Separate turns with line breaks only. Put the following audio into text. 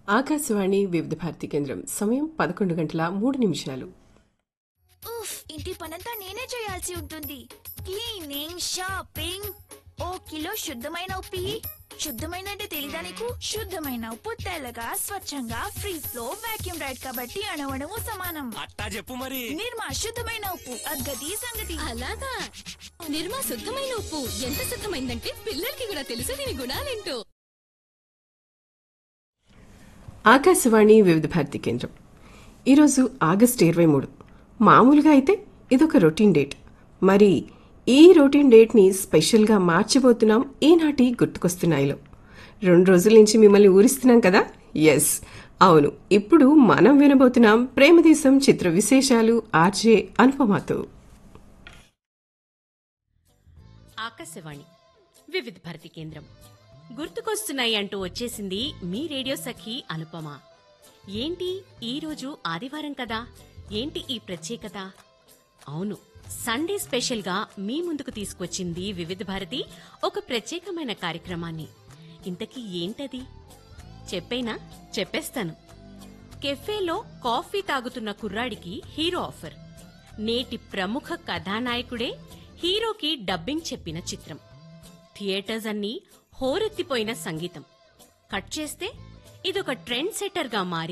ఆకాశవాణి వివిధ భారతి కేంద్రం సమయం పదకొండు గంటల మూడు నిమిషాలు
ఉఫ్ ఇంటి పనంతా నేనే చేయాల్సి ఉంటుంది క్లీనింగ్ షాపింగ్ ఓ కిలో శుద్ధమైన ఉప్పి శుద్ధమైన అంటే తెలీదా నీకు శుద్ధమైన ఉప్పు తెల్లగా స్వచ్ఛంగా ఫ్రీజ్ లో వాక్యూమ్ రైడ్ కాబట్టి అణవణము సమానం
అట్టా చెప్పు మరి
నిర్మా శుద్ధమైన ఉప్పు అద్గతి సంగతి
అలాగా నిర్మా శుద్ధమైన ఉప్పు ఎంత శుద్ధమైందంటే పిల్లలకి కూడా తెలుసు దీని గుణాలేంటో
ఆకాశవాణి వివిధ భారతి కేంద్రం ఈరోజు ఆగస్టు ఇరవై మూడు మామూలుగా అయితే ఇదొక రొటీన్ డేట్ మరి ఈ రొటీన్ డేట్ని స్పెషల్గా మార్చిపోతున్నాం ఈనాటి గుర్తుకొస్తున్నాయిలో రెండు రోజుల నుంచి మిమ్మల్ని ఊరిస్తున్నాం కదా ఎస్ అవును ఇప్పుడు మనం వినబోతున్నాం ప్రేమదేశం చిత్ర విశేషాలు ఆర్జే అనుపమాతో
ఆకాశవాణి వివిధ భారతి కేంద్రం గుర్తుకొస్తున్నాయి అంటూ వచ్చేసింది మీ రేడియో సఖి అనుపమ ఏంటి ఈరోజు ఆదివారం కదా ఏంటి ఈ ప్రత్యేకత అవును సండే స్పెషల్గా మీ ముందుకు తీసుకొచ్చింది వివిధ భారతి ఒక ప్రత్యేకమైన కార్యక్రమాన్ని ఇంతకీ ఏంటది చెప్పేనా చెప్పేస్తాను కెఫేలో కాఫీ తాగుతున్న కుర్రాడికి హీరో ఆఫర్ నేటి ప్రముఖ కథానాయకుడే హీరోకి డబ్బింగ్ చెప్పిన చిత్రం థియేటర్స్ అన్నీ హోరెత్తిపోయిన సంగీతం కట్ చేస్తే ఇదొక ట్రెండ్ సెట్టర్గా మారి